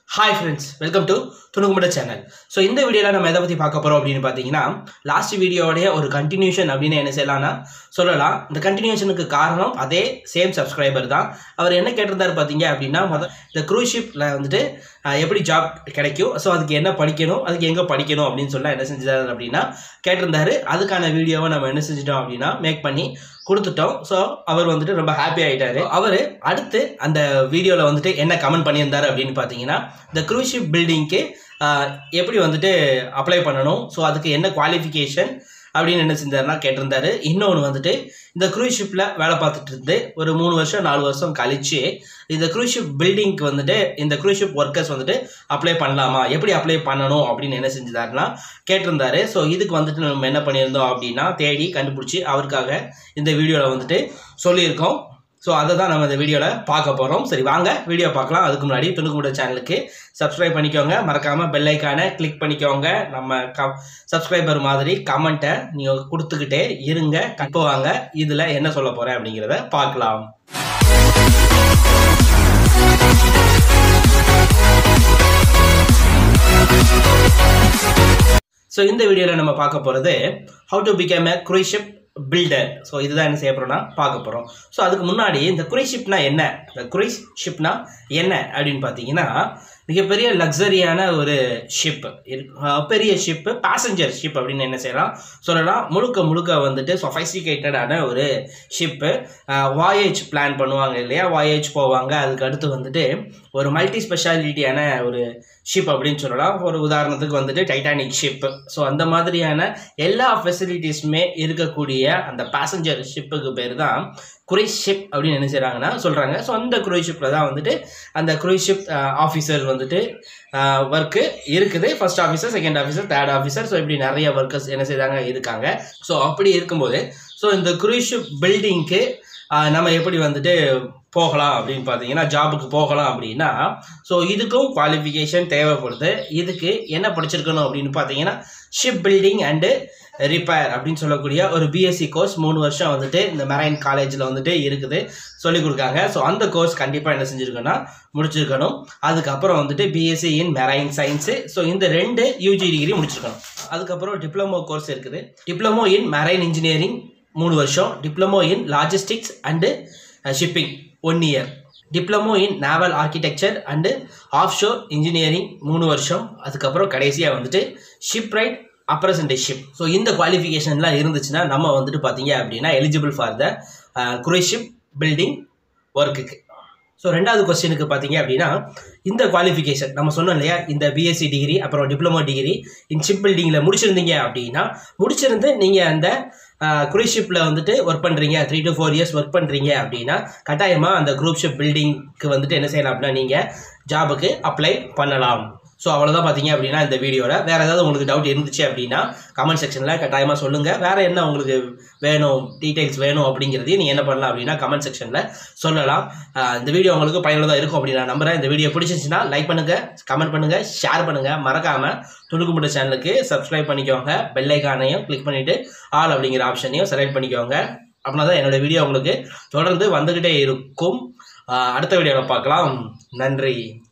hi friends welcome to துணுக்குமுட channel so இந்த வீடியோவில் நம்ம எதை பற்றி பார்க்க போகிறோம் அப்படின்னு பார்த்தீங்கன்னா லாஸ்ட் வீடியோடைய ஒரு கண்டினியூஷன் அப்படின்னு என்ன செய்யலாம்னா சொல்லலாம் இந்த கண்டினியூஷனுக்கு காரணம் அதே சேம் சப்ஸ்கிரைபர் தான் அவர் என்ன கேட்டிருந்தாரு பார்த்தீங்க அப்படின்னா மொதல் இந்த க்ரூஸ் ஷிப்பில் வந்துட்டு ஆஹ், எப்படி ஜாப் கிடைக்கும் ஸோ அதுக்கு என்ன படிக்கணும் அதுக்கு எங்கே படிக்கணும் அப்படின்னு சொல்ல என்ன செஞ்சாரு அப்படின்னா கேட்டிருந்தாரு அதுக்கான வீடியோவை நம்ம என்ன செஞ்சிட்டோம் அப்படின்னா மேக் பண்ணி கொடுத்துட்டோம் ஸோ அவர் வந்துட்டு ரொம்ப ஹாப்பி ஆகிட்டாரு அவர் அடுத்து அந்த வீடியோவில் வந்துட்டு என்ன கமெண்ட் பண்ணியிருந்தாரு அப்படின்னு பார்த்தீங்கன்னா இந்த க்ரூஸ் ஷிப் பில்டிங்க்கு எப்படி வந்துட்டு அப்ளை பண்ணணும் ஸோ அதுக்கு என்ன குவாலிஃபிகேஷன் அப்படின்னு என்ன செஞ்சாருன்னா கேட்டிருந்தாரு இன்னொன்று வந்துட்டு இந்த க்ரூஸ் ஷிப்பில் வேலை பார்த்துட்டு இருந்து ஒரு மூணு வருஷம் நாலு வருஷம் கழிச்சு இந்த க்ரூஸ் ஷிப் பில்டிங்க்கு வந்துட்டு இந்த க்ரூஸ் ஷிப் ஒர்க்கர்ஸ் வந்துட்டு அப்ளை பண்ணலாமா எப்படி அப்ளை பண்ணணும் அப்படின்னு என்ன செஞ்சிருந்தாருன்னா கேட்டிருந்தாரு ஸோ இதுக்கு வந்துட்டு நம்ம என்ன பண்ணியிருந்தோம் அப்படின்னா தேடி கண்டுபிடிச்சி அவருக்காக இந்த வீடியோவில் வந்துட்டு சொல்லியிருக்கோம் ஸோ அதை தான் நம்ம இந்த வீடியோவில் பார்க்க போகிறோம் சரி வாங்க வீடியோ பார்க்கலாம் அதுக்கு முன்னாடி துணுக்குமுட சேனலுக்கு சப்ஸ்கிரைப் பண்ணிக்கோங்க மறக்காமல் பெல் ஐக்கானை கிளிக் பண்ணிக்கோங்க நம்ம க சப்ஸ்கிரைபர் மாதிரி கமெண்ட்டை நீங்கள் கொடுத்துக்கிட்டே இருங்க இப்போ வாங்க இதில் என்ன சொல்ல போகிறேன் அப்படிங்கிறத பார்க்கலாம் ஸோ இந்த வீடியோவில் நம்ம பார்க்க போகிறது how to become a cruise ship builder so இதுதான் என்ன செய்ய போகிறோம்னா பார்க்க போகிறோம் ஸோ அதுக்கு முன்னாடி இந்த cruise shipனா என்ன இந்த cruise shipனா என்ன அப்படின்னு பார்த்தீங்கன்னா மிகப்பெரிய லக்ஸரியான ஒரு ஷிப் பெரிய ஷிப்பு பேசஞ்சர் ஷிப் அப்படின்னு என்ன செய்யலாம் சொல்லலாம் முழுக்க முழுக்க வந்துட்டு சொஃபைஸ்டிகேட்டடான ஒரு ஷிப்பு வாயேஜ் பிளான் பண்ணுவாங்க இல்லையா வாயேஜ் போவாங்க அதுக்கு அடுத்து வந்துட்டு ஒரு மல்டி ஸ்பெஷாலிட்டியான ஒரு ஷிப் அப்படின்னு சொல்லலாம் ஒரு உதாரணத்துக்கு வந்துட்டு டைட்டானிக் ஷிப் ஸோ அந்த மாதிரியான எல்லா ஃபெசிலிட்டிஸுமே இருக்கக்கூடிய அந்த பேசஞ்சர் ஷிப்புக்கு பேர் தான் குரூஸ் ஷிப் அப்படின்னு என்ன செய்கிறாங்கன்னா சொல்கிறாங்க ஸோ அந்த குரூஸ் ஷிப்பில் தான் வந்துட்டு அந்த குரூஸ் ஷிப் ஆஃபீஸர் வந்துட்டு ஒர்க்கு இருக்குது first officer second officer third officer so இப்படி நிறைய ஒர்க்கர்ஸ் என்ன செய்கிறாங்க இருக்காங்க ஸோ அப்படி இருக்கும்போது ஸோ இந்த குரூஸ் ஷிப் பில்டிங்க்கு நம்ம எப்படி வந்துட்டு போகலாம் அப்படின்னு பார்த்தீங்கன்னா ஜாபுக்கு போகலாம் அப்படின்னா ஸோ இதுக்கும் குவாலிஃபிகேஷன் தேவைப்படுது இதுக்கு என்ன படிச்சிருக்கணும் அப்படின்னு பார்த்தீங்கன்னா ஷிப் பில்டிங் அண்டு ரிப்பேர் அப்படின்னு சொல்லக்கூடிய ஒரு பிஎஸ்சி கோர்ஸ் மூணு வருஷம் வந்துட்டு இந்த மெரைன் காலேஜில் வந்துட்டு இருக்குது சொல்லிக் கொடுக்காங்க ஸோ அந்த கோர்ஸ் கண்டிப்பாக என்ன செஞ்சுருக்கணும்னா முடிச்சிருக்கணும் அதுக்கப்புறம் வந்துட்டு BSc in marine science so இந்த ரெண்டு யூஜி டிகிரி முடிச்சிருக்கணும் அதுக்கப்புறம் டிப்ளமோ கோர்ஸ் இருக்குது டிப்ளமோ இன் மெரைன் இன்ஜினியரிங் மூணு வருஷம் diploma in logistics and shipping one year diploma in naval architecture and offshore engineering மூணு வருஷம் அதுக்கப்புறம் கடைசியாக வந்துட்டு ஷிப் ரைட் அப்ரசன்டேஷிப் ஸோ இந்த குவாலிஃபிகேஷன்லாம் இருந்துச்சுன்னா நம்ம வந்துட்டு பார்த்தீங்க அப்படின்னா eligible for the cruise ship building ஒர்க்குக்கு ஸோ ரெண்டாவது கொஸ்டினுக்கு பார்த்தீங்க அப்படின்னா இந்த குவாலிஃபிகேஷன் நம்ம சொன்னோம் இல்லையா இந்த பிஎஸ்சி டிகிரி அப்புறம் டிப்ளமோ டிகிரி இன் ஷிப் பில்டிங்கில் முடிச்சிருந்தீங்க அப்படின்னா முடிச்சிருந்து நீங்கள் அந்த குரூஸ் ஷிப்பில் வந்துட்டு ஒர்க் பண்ணுறீங்க three to four years work பண்ணுறீங்க அப்படின்னா கட்டாயமாக அந்த குரூப் ஷிப் பில்டிங்க்கு வந்துட்டு என்ன செய்யலாம் அப்படின்னா நீங்கள் ஜாபுக்கு அப்ளை பண்ணலாம் ஸோ அவ்வளோதான் பார்த்தீங்க அப்படின்னா இந்த வீடியோவில் வேறு ஏதாவது உங்களுக்கு டவுட் இருந்துச்சு அப்படின்னா கமெண்ட் செக்ஷனில் கட்டாயமாக சொல்லுங்கள் வேறு என்ன உங்களுக்கு வேணும் டீட்டெயில்ஸ் வேணும் அப்படிங்கிறதையும் நீங்கள் என்ன பண்ணலாம் அப்படின்னா கமெண்ட் செக்ஷனில் சொல்லலாம் ஆஹ் இந்த வீடியோ உங்களுக்கு பயனுள்ளதாக இருக்கும் அப்படின்னு நான் நம்புறேன் இந்த வீடியோ பிடிச்சிருந்துச்சுன்னா லைக் பண்ணுங்கள் கமெண்ட் பண்ணுங்கள் ஷேர் பண்ணுங்கள் மறக்காமல் துணுக்குமுட்ட சேனலுக்கு சப்ஸ்கிரைப் பண்ணிக்கோங்க பெல் ஐக்கானையும் கிளிக் பண்ணிவிட்டு ஆல் அப்படிங்கிற ஆப்ஷனையும் செலக்ட் பண்ணிக்கோங்க அப்படின்னா தான் என்னோடய வீடியோ உங்களுக்கு தொடர்ந்து வந்துக்கிட்டே இருக்கும் ஆஹ் அடுத்த வீடியோவில் பார்க்கலாம் நன்றி